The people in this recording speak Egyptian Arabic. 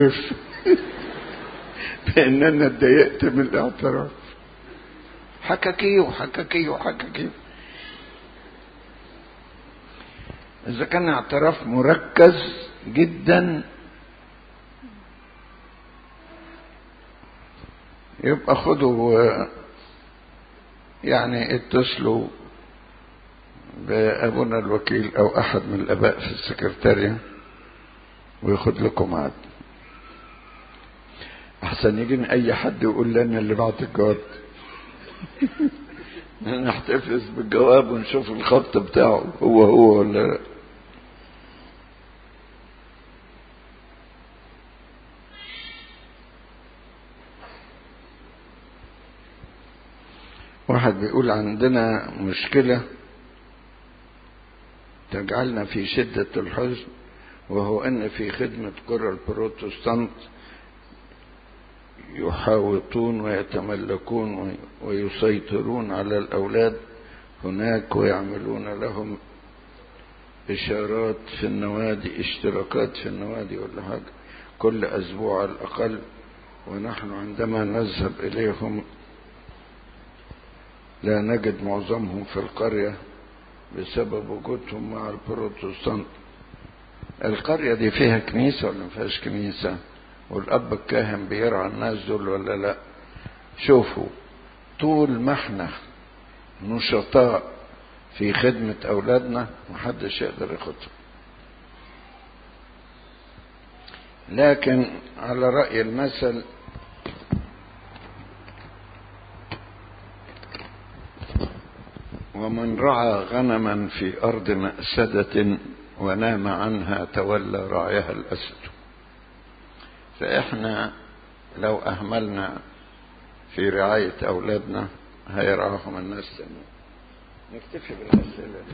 بان انا اتضايقت من الاعتراف حكاكيه وحكاكيه وحكاكيه اذا كان اعتراف مركز جدا يبقى خدوا يعني اتصلوا بابونا الوكيل او احد من الاباء في السكرتاريه وياخد لكم ميعاد احسن يجيني اي حد يقول لي انا اللي بعت الجواب نحتفظ بالجواب ونشوف الخط بتاعه هو هو ولا لا واحد بيقول عندنا مشكلة تجعلنا في شدة الحزن وهو أن في خدمة قرى البروتستانت يحاوطون ويتملكون ويسيطرون على الأولاد هناك ويعملون لهم إشارات في النوادي اشتراكات في النوادي ولا حاجة كل أسبوع على الأقل ونحن عندما نذهب إليهم لا نجد معظمهم في القرية بسبب وجودهم مع البروتستانت القرية دي فيها كنيسة ولا ما فيهاش كنيسة والأب الكاهن بيرعى الناس دول ولا لا شوفوا طول ما احنا نشطاء في خدمة أولادنا محدش يقدر ياخدهم لكن على رأي المثل ومن رعى غنما في أرض مأسدة ونام عنها تولى راعيها الأسد فإحنا لو أهملنا في رعاية أولادنا هيرعاهم الناس تاني نكتفي بالأسئلة دي